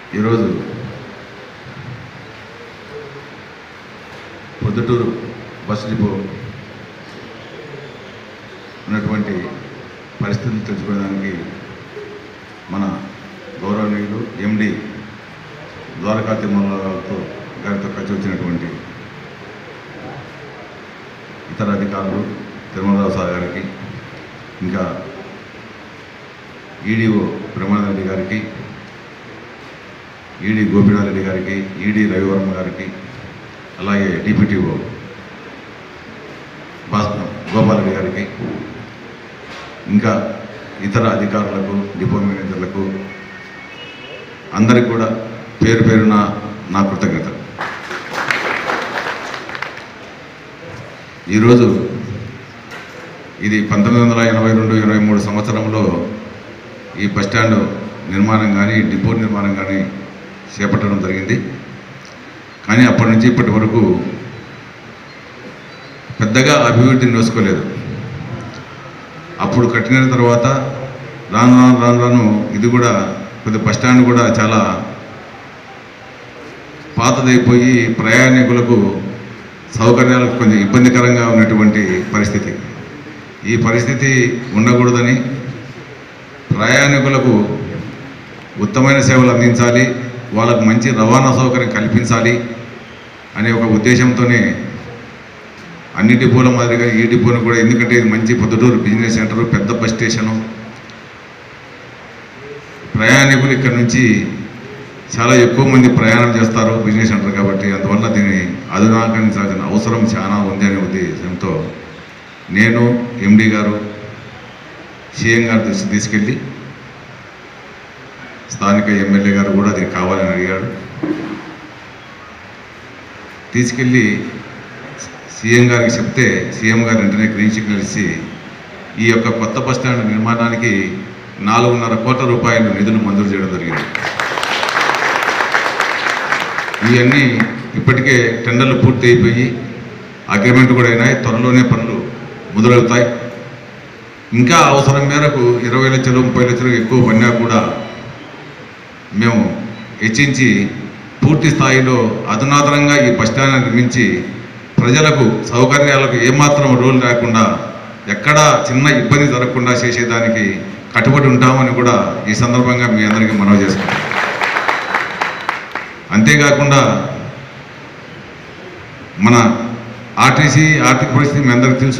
ఈరోజు Proddatur bus depot ఉన్నటువంటి పరిస్థితులు తెలుసుకోవడానికి మన గౌరవనీయులు ఎండి ద్వారకా తిరుమలతో గారితో కలిసి వచ్చినటువంటి ఇతర అధికారులు తిరుమలరావు సార్ గారికి ఇంకా ఈడీఓ బ్రహ్మానంద గారికి ఈడీ గోపినాథరెడ్డి గారికి ఈడీ రవివర్మ గారికి అలాగే డిప్యూటీఓ భాస్ గోపాలరెడ్డి గారికి ఇంకా ఇతర అధికారులకు డిపో మేనేజర్లకు అందరికి కూడా పేరు పేరున నా కృతజ్ఞతలు ఈరోజు ఇది పంతొమ్మిది వందల ఎనభై రెండు ఎనభై మూడు సంవత్సరంలో ఈ బస్టాండ్ నిర్మాణం కానీ డిపో నిర్మాణం కానీ చేపట్టడం జరిగింది కానీ అప్పటి నుంచి ఇప్పటి వరకు పెద్దగా అభివృద్ధి నోసుకోలేదు అప్పుడు కట్టిన తర్వాత రాను రాను రాను రాను ఇది కూడా కొద్ది బస్టాండ్ కూడా చాలా పాతదైపోయి ప్రయాణికులకు సౌకర్యాలకు కొంచెం ఇబ్బందికరంగా ఉన్నటువంటి పరిస్థితి ఈ పరిస్థితి ఉండకూడదని ప్రయాణికులకు ఉత్తమైన సేవలు అందించాలి వాళ్ళకు మంచి రవాణా సౌకర్యం కల్పించాలి అనే ఒక ఉద్దేశంతోనే అన్ని డిపోల మాదిరిగా ఈ డిపోను కూడా ఎందుకంటే ఇది మంచి పొద్దుటూరు బిజినెస్ సెంటర్ పెద్ద బస్ స్టేషను ప్రయాణికులు ఇక్కడ నుంచి చాలా ఎక్కువ మంది ప్రయాణం చేస్తారు బిజినెస్ సెంటర్ కాబట్టి అందువల్ల దీన్ని అధునాకరించాల్సిన అవసరం చాలా ఉంది అనే ఉద్దేశంతో నేను ఎండి గారు సీఎం గారి దృష్టి తీసుకెళ్ళి స్థానిక ఎమ్మెల్యే గారు కూడా అది కావాలని అడిగాడు తీసుకెళ్ళి సీఎం గారికి చెప్తే సీఎం గారు వెంటనే గ్రీన్ సిగ్నల్ ఇచ్చి ఈ యొక్క కొత్త బస్ స్టాండ్ నిర్మాణానికి నాలుగున్నర కోట్ల రూపాయలు నిధులు మంజూరు చేయడం జరిగింది ఇవన్నీ ఇప్పటికే టెండర్లు పూర్తి అయిపోయి అగ్రిమెంట్ కూడా అయినాయి త్వరలోనే పనులు మొదలవుతాయి ఇంకా అవసరం మేరకు ఇరవై లక్షలు ముప్పై లక్షలు ఎక్కువ పడినా కూడా మేము హెచ్చించి పూర్తి స్థాయిలో అధునాతనంగా ఈ బస్టాండ్ నిర్మించి ప్రజలకు సౌకర్యాలకు ఏమాత్రం రోల్ లేకుండా ఎక్కడా చిన్న ఇబ్బంది జరగకుండా చేసేదానికి కట్టుబడి ఉంటామని కూడా ఈ సందర్భంగా మీ అందరికీ మనవి చేసుకుంటాం అంతేకాకుండా మన ఆర్టీసీ ఆర్థిక పరిస్థితి మీ అందరికీ తెలుసు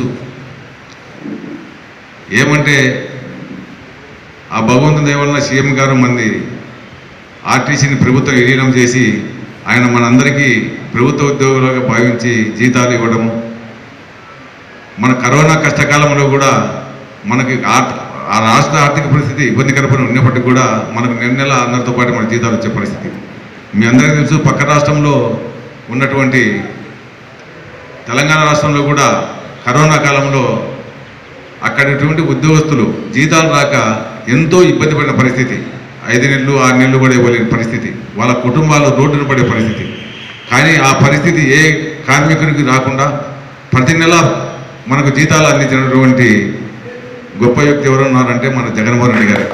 ఏమంటే ఆ భగవంతుని దయ వలన సీఎం గారు మంది ఆర్టీసీని ప్రభుత్వం విలీనం చేసి ఆయన మనందరికీ ప్రభుత్వ ఉద్యోగులుగా భావించి జీతాలు ఇవ్వడము మన కరోనా కష్టకాలంలో కూడా మనకి ఆ- ఆ రాష్ట్ర ఆర్థిక పరిస్థితి ఇబ్బందికరమైన ఉన్నప్పటికీ కూడా మనకు నెల నెల అందరితో పాటు మన జీతాలు వచ్చే పరిస్థితి మీ అందరికీ తెలుసు పక్క రాష్ట్రంలో ఉన్నటువంటి తెలంగాణ రాష్ట్రంలో కూడా కరోనా కాలంలో అక్కడటువంటి ఉద్యోగస్తులు జీతాలు రాక ఎంతో ఇబ్బంది పడిన పరిస్థితి ఐదు నెలలు ఆరు నెలలు కూడా ఇవ్వలేని పరిస్థితి వాళ్ళ కుటుంబాలు రోడ్డున పడే పరిస్థితి కానీ ఆ పరిస్థితి ఏ కార్మికునికి రాకుండా ప్రతి నెల మనకు జీతాలు అందించినటువంటి గొప్ప వ్యక్తి ఎవరు ఉన్నారంటే మన జగన్మోహన్ రెడ్డి గారు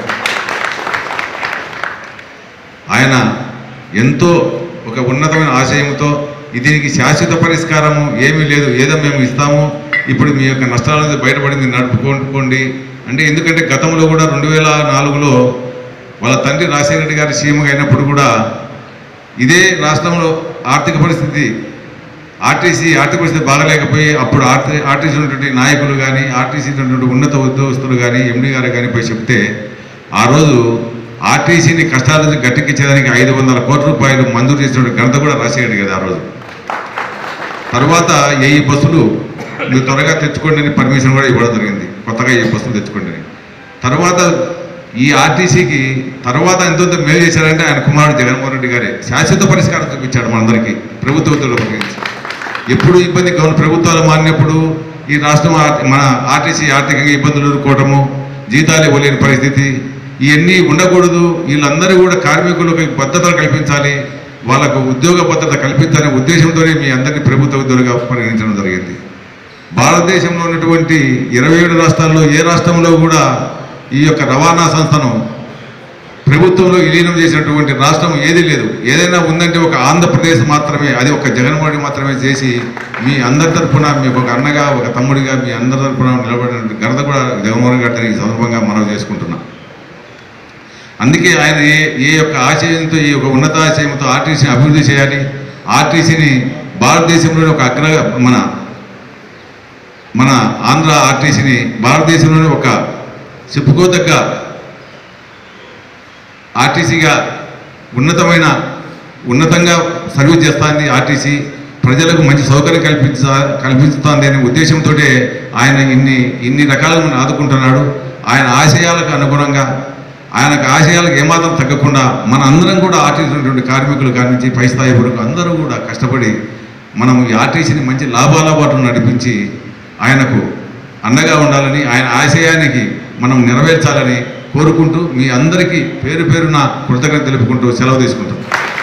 ఆయన ఎంతో ఒక ఉన్నతమైన ఆశయంతో దీనికి శాశ్వత పరిష్కారము ఏమీ లేదు ఏదో మేము ఇస్తాము ఇప్పుడు మీ యొక్క నష్టాల నుంచి బయటపడింది నడుపుకోండి అంటే ఎందుకంటే గతంలో కూడా రెండు వేల నాలుగులో వాళ్ళ తండ్రి రాజశేఖర రెడ్డి గారి సీఎంగా అయినప్పుడు కూడా ఇదే రాష్ట్రంలో ఆర్థిక పరిస్థితి ఆర్టీసీ ఆర్థిక పరిస్థితి బాగలేకపోయి అప్పుడు ఆర్టీ ఆర్టీసీ ఉన్నటువంటి నాయకులు కానీ ఆర్టీసీ ఉన్నటువంటి ఉన్నత ఉద్యోగస్తులు కానీ ఎండి గారు కానీ పోయి చెప్తే ఆ రోజు ఆర్టీసీని కష్టాల నుంచి గట్టెక్కించేదానికి ఐదు వందల కోట్ల రూపాయలు మంజూరు చేసినటువంటి ఘనత కూడా రాసేయండి కదా ఆ రోజు తర్వాత ఏ ఈ బస్సులు మీరు త్వరగా తెచ్చుకోండి అని పర్మిషన్ కూడా ఇవ్వడం జరిగింది కొత్తగా ఏ బస్సులు తెచ్చుకోండి అని తర్వాత ఈ ఆర్టీసీకి తర్వాత ఎంతో మేలు చేశారంటే ఆయన కుమారుడు జగన్మోహన్ రెడ్డి గారే శాశ్వత పరిష్కారం చూపించాడు మనందరికీ ప్రభుత్వ ఉద్యోగుల గురించి ఎప్పుడు ఇబ్బంది గవర్న ప్రభుత్వాలు మారినప్పుడు ఈ రాష్ట్రం ఆర్- మన ఆర్టీసీ ఆర్థికంగా ఇబ్బందులు ఎదుర్కోవటము జీతాలు ఇవ్వలేని పరిస్థితి ఇవన్నీ ఉండకూడదు వీళ్ళందరూ కూడా కార్మికులకు భద్రత కల్పించాలి వాళ్ళకు ఉద్యోగ భద్రత కల్పించాలనే ఉద్దేశంతోనే మీ అందరినీ ప్రభుత్వ ఉద్యోగులుగా పరిగణించడం జరిగింది భారతదేశంలో ఉన్నటువంటి ఇరవై ఏడు రాష్ట్రాల్లో ఏ రాష్ట్రంలో కూడా ఈ యొక్క రవాణా సంస్థను ప్రభుత్వంలో విలీనం చేసినటువంటి రాష్ట్రం ఏదీ లేదు ఏదైనా ఉందంటే ఒక ఆంధ్రప్రదేశ్ మాత్రమే అది ఒక జగన్మోహన్ మాత్రమే చేసి మీ అందరి తరఫున మీకు ఒక అన్నగా ఒక తమ్ముడిగా మీ అందరి తరఫున నిలబడిన ఘనత కూడా జగన్మోహన్ గారిని ఈ సందర్భంగా మనం చేసుకుంటున్నాం అందుకే ఆయన ఏ ఏ యొక్క ఆశయంతో ఈ యొక్క ఉన్నత ఆశయంతో ఆర్టీసీని అభివృద్ధి చేయాలి ఆర్టీసీని భారతదేశంలోని ఒక అగ్ర మన మన ఆంధ్ర ఆర్టీసీని భారతదేశంలోని ఒక చెప్పుకోదగ్గ ఆర్టీసీగా ఉన్నతమైన ఉన్నతంగా సర్వీస్ చేస్తుంది ఆర్టీసీ ప్రజలకు మంచి సౌకర్యం కల్పించ కల్పిస్తుంది అనే ఉద్దేశంతో ఆయన ఇన్ని ఇన్ని రకాలుగా మనం ఆదుకుంటున్నాడు ఆయన ఆశయాలకు అనుగుణంగా ఆయనకు ఆశయాలకు ఏమాత్రం తగ్గకుండా మన అందరం కూడా ఆర్టీసీ ఉన్నటువంటి కార్మికులు కాడి నుంచి పై స్థాయి వరకు అందరూ కూడా కష్టపడి మనం ఈ ఆర్టీసీని మంచి లాభాల బాటు నడిపించి ఆయనకు అండగా ఉండాలని ఆయన ఆశయానికి మనం నెరవేర్చాలని కోరుకుంటూ మీ అందరికీ పేరు పేరున కృతజ్ఞత తెలుపుకుంటూ సెలవు తీసుకుంటాం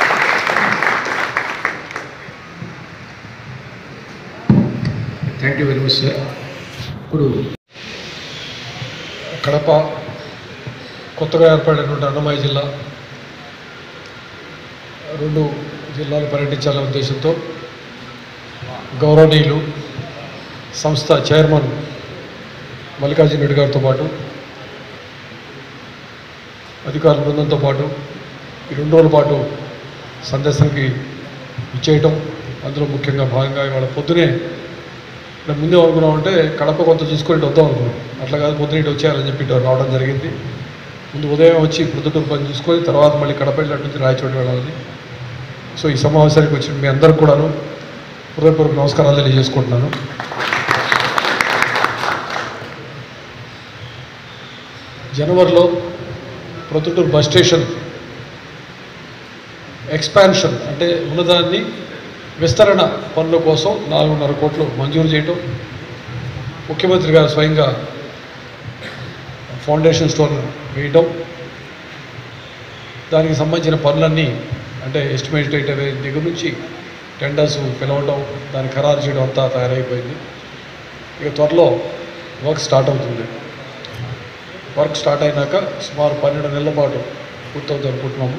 thank you very much sir ఇప్పుడు కడప కొత్తగా ఏర్పడినటువంటి అన్నమయ్య జిల్లా రెండు జిల్లాలు పర్యటించాలనే ఉద్దేశంతో గౌరవనీయులు సంస్థ చైర్మన్ మల్లికార్జున రెడ్డి గారితో పాటు అధికారుల బృందంతో పాటు ఈ రెండు రోజుల పాటు సందర్శనకి ఇచ్చేయటం అందులో ముఖ్యంగా భాగంగా ఇవాళ పొద్దునే నేను ముందే అనుకున్నామంటే కడప కొంత చూసుకొని ఇటు వద్దాం అనుకున్నాం అట్లా కాదు పొద్దున ఇటు వచ్చేయాలని చెప్పి ఇటు రావడం జరిగింది ముందు ఉదయం వచ్చి ప్రొద్దుటూరు పని చూసుకొని తర్వాత మళ్ళీ కడప వెళ్ళి నుంచి రాయచోటి వెళ్ళాలని సో ఈ సమావేశానికి వచ్చిన మీ అందరికి కూడాను హృదయపూర్వక నమస్కారాలు తెలియజేసుకుంటున్నాను జనవరిలో ప్రొద్దుటూరు బస్ స్టేషన్ ఎక్స్పాన్షన్ అంటే ఉన్నదాన్ని విస్తరణ పనుల కోసం నాలుగున్నర కోట్లు మంజూరు చేయటం ముఖ్యమంత్రి గారు స్వయంగా ఫౌండేషన్ స్టోన్ వేయటం దానికి సంబంధించిన పనులన్నీ అంటే ఎస్టిమేట్ దగ్గర నుంచి టెండర్స్ పిలవటం దాన్ని ఖరారు చేయడం అంతా తయారైపోయింది ఇక త్వరలో వర్క్ స్టార్ట్ అవుతుంది వర్క్ స్టార్ట్ అయినాక సుమారు పన్నెండు నెలల పాటు పూర్తవుతుంది అనుకుంటున్నాము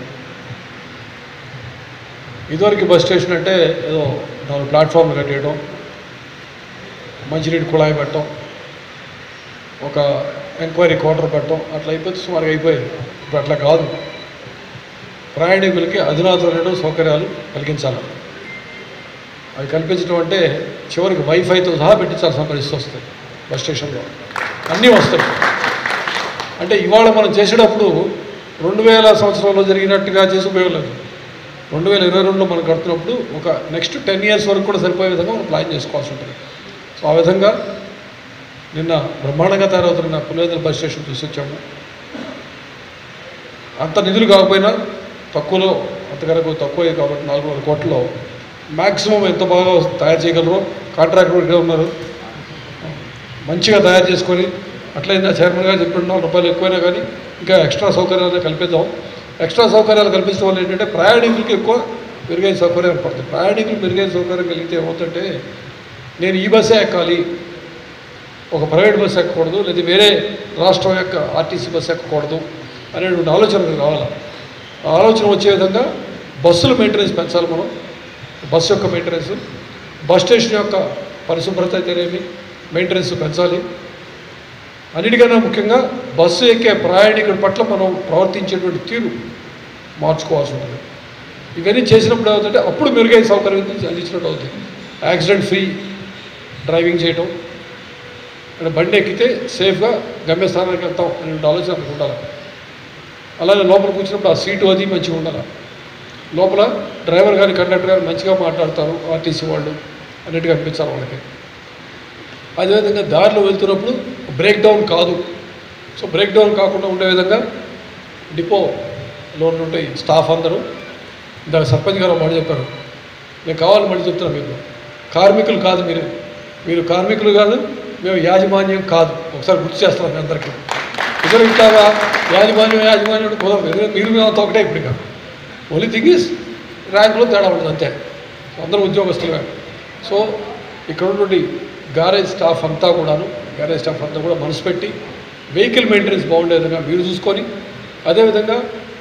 ఇదివరకు బస్ స్టేషన్ అంటే ఏదో నాలుగు ప్లాట్ఫామ్లు కట్టేయడం మంచినీటి కుళాయి పెట్టడం ఒక ఎంక్వైరీ క్వార్టర్ పెట్టడం అట్లా అయిపోతే సుమారుగా అయిపోయేది ఇప్పుడు అట్లా కాదు ప్రయాణికులకి అధునాతనమైన సౌకర్యాలు కలిగించాలి అవి కల్పించడం అంటే చివరికి వైఫైతో సహా పెట్టించాల్సిన పరిస్థితి వస్తుంది బస్ స్టేషన్లో అన్నీ వస్తాయి అంటే ఇవాళ మనం చేసేటప్పుడు రెండు వేల సంవత్సరంలో జరిగినట్టుగా చేసి ఉపయోగం లేదు రెండు వేల ఇరవై రెండులో మనం కడుతున్నప్పుడు ఒక నెక్స్ట్ టెన్ ఇయర్స్ వరకు కూడా సరిపోయే విధంగా మనం ప్లాన్ చేసుకోవాల్సి ఉంటుంది సో ఆ విధంగా నిన్న బ్రహ్మాండంగా తయారవుతున్న పులివెందుల బస్ స్టేషన్ చూసి వచ్చాము అంత నిధులు కాకపోయినా తక్కువలో అంతకరకు తక్కువ కాబట్టి నాలుగు వందల కోట్లలో మ్యాక్సిమం ఎంత బాగా తయారు చేయగలరో కాంట్రాక్టర్ ఇక్కడ ఉన్నారు మంచిగా తయారు చేసుకొని అట్లయినా చైర్మన్ గారు చెప్పిన నాలుగు రూపాయలు ఎక్కువైనా కానీ ఇంకా ఎక్స్ట్రా సౌకర్యాలు కల్పిద్దాం ఎక్స్ట్రా సౌకర్యాలు కల్పించడం వల్ల ఏంటంటే ప్రయాణికులకి ఎక్కువ మెరుగైన సౌకర్యం పడుతుంది ప్రయాణికులు మెరుగైన సౌకర్యం కలిగితే ఏమవుతుందంటే నేను ఈ బస్సే ఎక్కాలి ఒక ప్రైవేట్ బస్సు ఎక్కకూడదు లేదా వేరే రాష్ట్రం యొక్క ఆర్టీసీ బస్సు ఎక్కకూడదు అనేటువంటి ఆలోచన కావాలి ఆ ఆలోచన వచ్చే విధంగా బస్సుల మెయింటెనెన్స్ పెంచాలి మనం బస్సు యొక్క మెయింటెనెన్స్ బస్ స్టేషన్ యొక్క పరిశుభ్రత అయితేనేమి మెయింటెనెన్స్ పెంచాలి అన్నిటికన్నా ముఖ్యంగా బస్సు ఎక్కే ప్రయాణికుడి పట్ల మనం ప్రవర్తించేటువంటి తీరు మార్చుకోవాల్సి ఉంటుంది ఇవన్నీ చేసినప్పుడు ఏమవుతుందంటే అప్పుడు మెరుగైన సౌకర్యం అందించినట్టు అవుతుంది యాక్సిడెంట్ ఫ్రీ డ్రైవింగ్ చేయటం అంటే బండి ఎక్కితే సేఫ్గా గమ్యస్థానానికి వెళ్తాం అనే ఆలోచన మనకు ఉండాలి అలాగే లోపల కూర్చున్నప్పుడు ఆ సీటు అది మంచిగా ఉండాలి లోపల డ్రైవర్ కానీ కండక్టర్ కానీ మంచిగా మాట్లాడతారు ఆర్టీసీ వాళ్ళు అన్నిటిగా అనిపించాలి వాళ్ళకి అదేవిధంగా దారిలో వెళ్తున్నప్పుడు బ్రేక్ డౌన్ కాదు సో బ్రేక్ డౌన్ కాకుండా ఉండే విధంగా డిపోలో ఉండే స్టాఫ్ అందరూ ఇందాక సర్పంచ్ గారు ఒక మాట చెప్పారు నేను కావాలి మళ్ళీ చెప్తున్నా మీకు కార్మికులు కాదు మీరు మీరు కార్మికులు కాదు మేము యాజమాన్యం కాదు ఒకసారి గుర్తు చేస్తాం మీ అందరికీ ఇద్దరు ఇట్లాగా యాజమాన్యం యాజమాన్యం కుదరదు ఎందుకంటే మీరు మేము అంతా ఒకటే ఇప్పుడు ఇక ఓన్లీ థింగ్ ఇస్ ర్యాంకులో తేడా ఉంటుంది అంతే అందరూ ఉద్యోగస్తులుగా సో ఇక్కడ ఉన్నటువంటి గారేజ్ స్టాఫ్ అంతా కూడాను గారేజ్ స్టాఫ్ అంతా కూడా మనసు పెట్టి వెహికల్ మెయింటెనెన్స్ బాగుండే విధంగా మీరు చూసుకొని అదేవిధంగా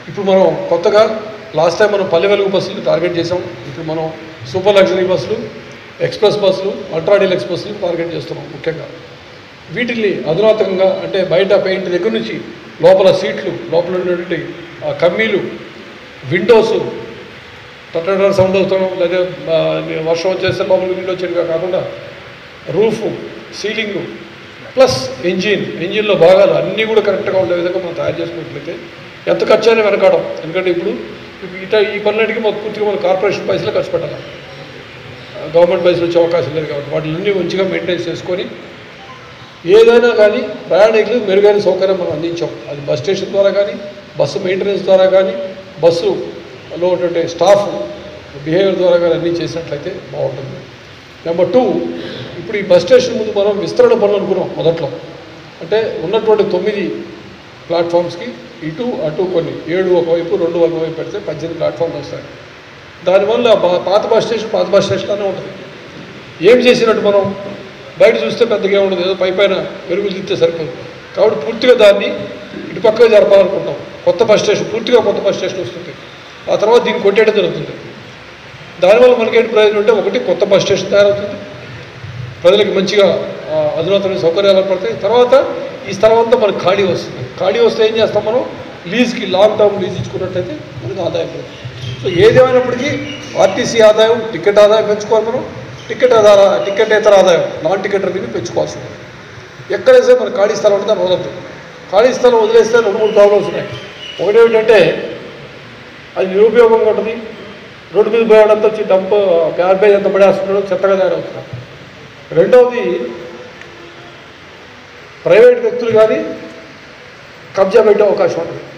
ఇప్పుడు మనం కొత్తగా లాస్ట్ టైం మనం పల్లె వెలుగు బస్సులు టార్గెట్ చేసాం ఇప్పుడు మనం సూపర్ లగ్జరీ బస్సులు ఎక్స్ప్రెస్ బస్సులు అల్ట్రా డీలక్స్ బస్సులు టార్గెట్ చేస్తున్నాం ముఖ్యంగా వీటిని అధునాతకంగా అంటే బయట పెయింట్ దగ్గర నుంచి లోపల సీట్లు లోపల ఉన్నటువంటి ఆ కమ్మీలు విండోస్ టట్టడ సౌండ్ అవుతాం లేదా ఆ, వర్షం వచ్చేస్తే లోపల విండో వచ్చేట్టుగా కాకుండా రూఫ్ సీలింగ్ ప్లస్ ఇంజిన్ ఇంజిన్లో భాగాలు అన్నీ కూడా కరెక్ట్గా ఉండే విధంగా మనం తయారు చేసుకున్నట్లయితే ఎంత ఖర్చు అయినా వెనకాడం ఎందుకంటే ఇప్పుడు ఇప్పుడు ఇట ఈ పనులన్నిటికీ మొత్తం పూర్తిగా మన కార్పొరేషన్ పైసలు ఖర్చు పెట్టాలి గవర్నమెంట్ పైసలు వచ్చే అవకాశం లేదు కాబట్టి వాటిని మంచిగా మెయింటైన్ చేసుకొని ఏదైనా కానీ ప్రయాణికులు మెరుగైన సౌకర్యం మనం అందించాం అది బస్ స్టేషన్ ద్వారా కానీ బస్సు మెయింటెనెన్స్ ద్వారా కానీ బస్సులో ఉన్నటువంటి స్టాఫ్ బిహేవియర్ ద్వారా కానీ అన్నీ చేసినట్లయితే బాగుంటుంది నెంబర్ టూ ఇప్పుడు ఈ బస్ స్టేషన్ ముందు మనం విస్తరణ పనులు అనుకున్నాం మొదట్లో అంటే ఉన్నటువంటి తొమ్మిది ప్లాట్ఫామ్స్కి ఇటు అటు కొన్ని ఏడు ఒకవైపు రెండు ఒకవైపు పెడితే పద్దెనిమిది ప్లాట్ఫామ్లు వస్తాయి దానివల్ల బా- పాత బస్ స్టేషన్ పాత బస్ స్టేషన్లోనే ఉంటుంది ఏం చేసినట్టు మనం బయట చూస్తే పెద్దగా ఉండదు ఏదో పై పైన వెలుగులు తిస్తే సరిపోదు కాబట్టి పూర్తిగా దాన్ని ఇటు పక్కగా జరపాలనుకుంటాం కొత్త బస్ స్టేషన్ పూర్తిగా కొత్త బస్ స్టేషన్ వస్తుంది ఆ తర్వాత దీన్ని కొట్టేయడం జరుగుతుంది దానివల్ల మనకేంటి ప్రయోజనం అంటే ఒకటి కొత్త బస్ స్టేషన్ తయారవుతుంది ప్రజలకు మంచిగా ఆ, అధునాతన సౌకర్యాలు ఏర్పడతాయి తర్వాత ఈ స్థలం అంతా మనకు ఖాళీ వస్తుంది ఖాళీ వస్తే ఏం చేస్తాం మనం లీజ్కి లాంగ్ టర్మ్ లీజ్ ఇచ్చుకున్నట్టయితే మనకు ఆదాయం పెరుగుతుంది సో ఏదేమైనప్పటికీ ఆర్టీసీ ఆదాయం టికెట్ ఆదాయం పెంచుకోవాలి మనం టికెట్ ఆధార టికెట్ ఇతర ఆదాయం నాన్ టికెట్ రెవెన్యూ పెంచుకోవాల్సి ఉంటుంది ఎక్కడైతే మన ఖాళీ స్థలం ఉంటే దాన్ని వదలద్దు ఖాళీ స్థలం వదిలేస్తే రెండు మూడు ప్రాబ్లమ్స్ ఉన్నాయి ఒకటి ఏమిటంటే అది నిరుపయోగంగా ఉంటుంది రోడ్డు మీద పోయేవాడంతా వచ్చి డంప్ గార్బేజ్ అంతా పడేస్తున్నాడు చెత్తగా తయారవుతున్నాడు రెండవది ప్రైవేట్ వ్యక్తులు కానీ కబ్జా పెట్టే అవకాశం ఉంటుంది